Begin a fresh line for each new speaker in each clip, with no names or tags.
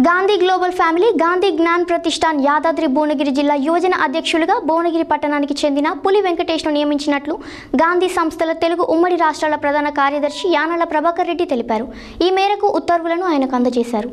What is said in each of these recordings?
Gandhi global family Gandhi Gyan Pratishthan Yadadri Bhuvanagiri జిల్లా యువజన అధ్యక్షులుగా భువనగిరి పట్టణానికి చెందిన పులి వెంకటేష్ను నియమించినట్లు గాంధీ సంస్థల తెలుగు ఉమ్మడి రాష్ట్రాల ప్రధాన కార్యదర్శి యానాల ప్రభాకర్ రెడ్డి తెలిపారు ఈ మేరకు ఉత్తర్వులను ఆయనకు అందజేశారు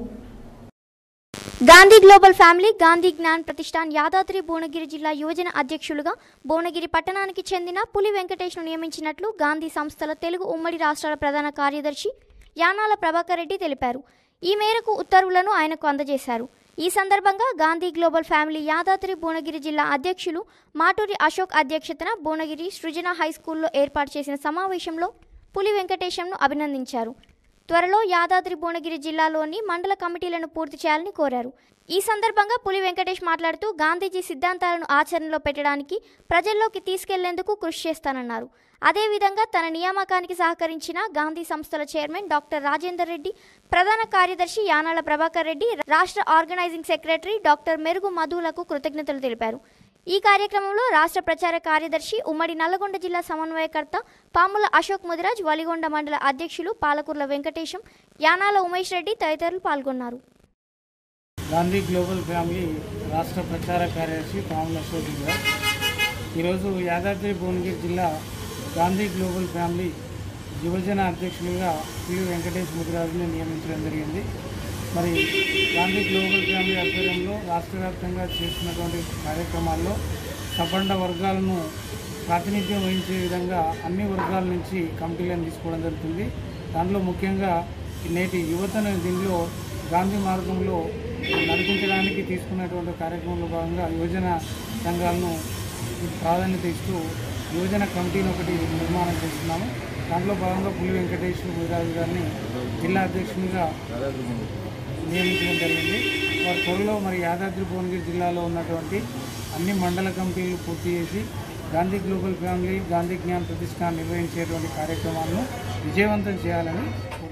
గాంధీ గ్లోబల్ ఫ్యామిలీ గాంధీ జ్ఞాన్ ప్రతిష్టాన్ యాదాద్రి భువనగిరి జిల్లా యువజన అధ్యక్షులుగా భువనగిరి పట్టణానికి చెందిన పులి వెంకటేష్ను నియమించినట్లు గాంధీ సంస్థల తెలుగు ఉమ్మడి రాష్ట్రాల ప్రధాన కార్యదర్శి యానాల ప్రభాకర్ రెడ్డి తెలిపారు ఈ మేరకు ఉత్తర్వులను ఆయనకు అందజేశారు ఈ సందర్భంగా గాంధీ గ్లోబల్ ఫ్యామిలీ యాదాద్రి భువనగిరి జిల్లా అధ్యక్షులు మాటూరి అశోక్ అధ్యక్షతన భువనగిరి సృజన హై స్కూల్లో ఏర్పాటు చేసిన సమావేశంలో పులి వెంకటేశంను అభినందించారు త్వరలో యాదాద్రి భువనగిరి జిల్లాలోని మండల కమిటీలను పూర్తి చేయాలని కోరారు ఈ సందర్భంగా పులి వెంకటేష్ మాట్లాడుతూ గాంధీజీ సిద్ధాంతాలను ఆచరణలో పెట్టడానికి ప్రజల్లోకి తీసుకెళ్లేందుకు కృషి చేస్తానన్నారు అదేవిధంగా తన నియామకానికి సహకరించిన గాంధీ సంస్థల చైర్మన్ డాక్టర్ రాజేందర్ రెడ్డి ప్రధాన కార్యదర్శి యానాల ప్రభాకర్ రెడ్డి రాష్ట్ర ఆర్గనైజింగ్ సెక్రటరీ డాక్టర్ మెరుగు మధులకు కృతజ్ఞతలు తెలిపారు ఈ కార్యక్రమంలో రాష్ట్ర ప్రచార కార్యదర్శి ఉమ్మడి నల్లగొండ జిల్లా సమన్వయకర్త పాముల అశోక్ ముదిరాజ్ వలిగొండ మండల అధ్యక్షులు పాలకూర్ల వెంకటేశం యానాల ఉమేష్ రెడ్డి తదితరులు పాల్గొన్నారు
గాంధీ గ్లోబల్ ఫ్యామిలీ రాష్ట్ర ప్రచార కార్యదర్శి పాముల అశోక్ గారు ఈరోజు యాదాద్రి భువనగిరి జిల్లా గాంధీ గ్లోబల్ ఫ్యామిలీ యువజన అధ్యక్షులుగా పి వెంకటేష్ ముదిరాజుని నియమించడం జరిగింది మరి గాంధీ గ్లోబల్ ఫ్యామిలీ ఆధ్వర్యంలో రాష్ట్ర వ్యాప్తంగా చేస్తున్నటువంటి కార్యక్రమాల్లో సబండ వర్గాలను ప్రాతినిధ్యం వహించే విధంగా అన్ని వర్గాల నుంచి కమిటీలను తీసుకోవడం జరుగుతుంది దాంట్లో ముఖ్యంగా నేటి యువతను దీనిలో గాంధీ మార్గంలో నడిపించడానికి తీసుకున్నటువంటి కార్యక్రమంలో భాగంగా యువజన సంఘాలను ప్రాధాన్యత ఇస్తూ యువజన కమిటీని ఒకటి నిర్మాణం చేస్తున్నాము దాంట్లో భాగంగా పులి వెంకటేశ్వర ముదిరాజు గారిని జిల్లా అధ్యక్షునిగా నియమించడం జరిగింది వారి త్వరలో మరి యాదాద్రి భువనగిరి జిల్లాలో ఉన్నటువంటి అన్ని మండల కమిటీలు పూర్తి చేసి గాంధీ గ్లోబల్ ఫ్యామిలీ గాంధీ జ్ఞాన్ ప్రతిష్టాన్ నిర్వహించేటువంటి కార్యక్రమాలను విజయవంతం చేయాలని